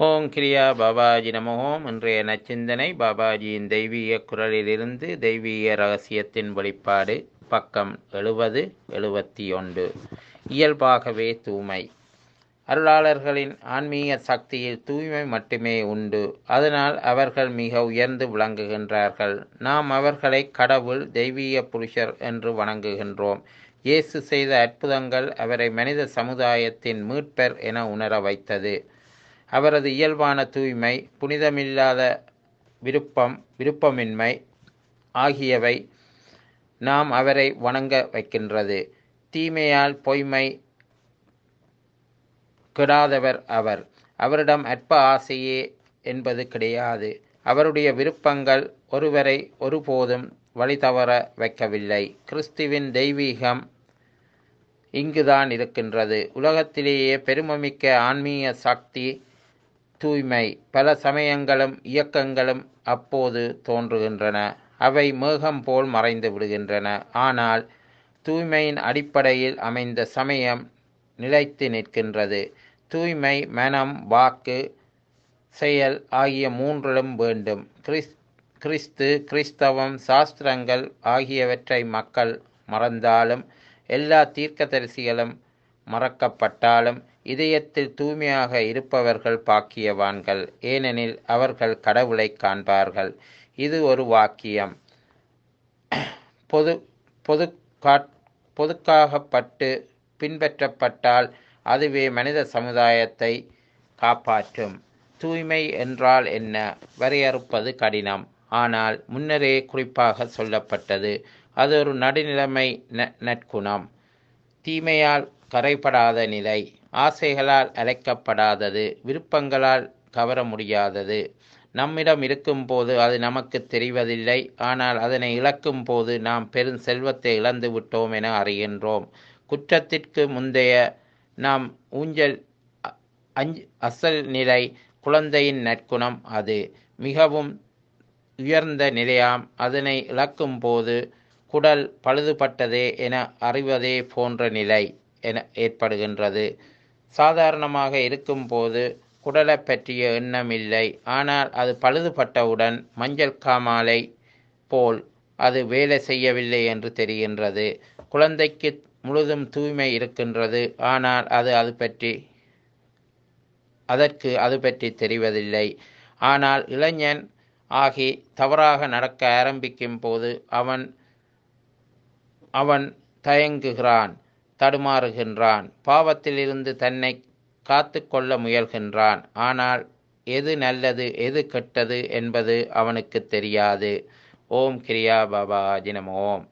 ஓம் கிரியா பாபாஜி நம ஓம் இன்றைய நச்சிந்தனை பாபாஜியின் தெய்வீக குரலிலிருந்து தெய்வீக ரகசியத்தின் வெளிப்பாடு பக்கம் எழுபது எழுபத்தி ஒன்று இயல்பாகவே தூய்மை அருளாளர்களின் ஆன்மீக சக்தியில் தூய்மை மட்டுமே உண்டு அதனால் அவர்கள் மிக உயர்ந்து விளங்குகின்றார்கள் நாம் அவர்களை கடவுள் தெய்வீக புருஷர் என்று வணங்குகின்றோம் இயேசு செய்த அற்புதங்கள் அவரை மனித சமுதாயத்தின் மீட்பர் என உணர வைத்தது அவரது இயல்பான தூய்மை புனிதமில்லாத விருப்பம் விருப்பமின்மை ஆகியவை நாம் அவரை வணங்க வைக்கின்றது தீமையால் பொய்மை கெடாதவர் அவர் அவரிடம் அற்ப ஆசையே என்பது கிடையாது அவருடைய விருப்பங்கள் ஒருவரை ஒருபோதும் வழி தவற வைக்கவில்லை கிறிஸ்துவின் தெய்வீகம் இங்குதான் இருக்கின்றது உலகத்திலேயே பெருமமிக்க ஆன்மீக சக்தி தூய்மை பல சமயங்களும் இயக்கங்களும் அப்போது தோன்றுகின்றன அவை மேகம் போல் மறைந்து விடுகின்றன ஆனால் தூய்மையின் அடிப்படையில் அமைந்த சமயம் நிலைத்து நிற்கின்றது தூய்மை மனம் வாக்கு செயல் ஆகிய மூன்றிலும் வேண்டும் கிறிஸ் கிறிஸ்து கிறிஸ்தவம் சாஸ்திரங்கள் ஆகியவற்றை மக்கள் மறந்தாலும் எல்லா தீர்க்கதரிசிகளும் மறக்கப்பட்டாலும் இதயத்தில் தூய்மையாக இருப்பவர்கள் பாக்கியவான்கள் ஏனெனில் அவர்கள் கடவுளை காண்பார்கள் இது ஒரு வாக்கியம் பொது பொது பொதுக்காகப்பட்டு பின்பற்றப்பட்டால் அதுவே மனித சமுதாயத்தை காப்பாற்றும் தூய்மை என்றால் என்ன வரையறுப்பது கடினம் ஆனால் முன்னரே குறிப்பாக சொல்லப்பட்டது அது ஒரு நடுநிலைமை நற்குணம் தீமையால் கரைப்படாத நிலை ஆசைகளால் அழைக்கப்படாதது விருப்பங்களால் கவர முடியாதது நம்மிடம் இருக்கும்போது அது நமக்கு தெரிவதில்லை ஆனால் அதனை இழக்கும் போது நாம் பெரும் செல்வத்தை இழந்து விட்டோம் என அறிகின்றோம் குற்றத்திற்கு முந்தைய நாம் ஊஞ்சல் அஞ்சு அசல் நிலை குழந்தையின் நற்குணம் அது மிகவும் உயர்ந்த நிலையாம் அதனை இழக்கும் போது குடல் பழுதுபட்டதே என அறிவதே போன்ற நிலை என ஏற்படுகின்றது சாதாரணமாக இருக்கும்போது குடலை பற்றிய எண்ணம் இல்லை ஆனால் அது பழுதுபட்டவுடன் மஞ்சள் காமாலை போல் அது வேலை செய்யவில்லை என்று தெரிகின்றது குழந்தைக்கு முழுதும் தூய்மை இருக்கின்றது ஆனால் அது அது பற்றி அதற்கு அது பற்றி தெரிவதில்லை ஆனால் இளைஞன் ஆகி தவறாக நடக்க ஆரம்பிக்கும் போது அவன் அவன் தயங்குகிறான் தடுமாறுகின்றான் பாவத்திலிருந்து தன்னை காத்து கொள்ள முயல்கின்றான் ஆனால் எது நல்லது எது கெட்டது என்பது அவனுக்கு தெரியாது ஓம் கிரியா பாபா ஜினம் ஓம்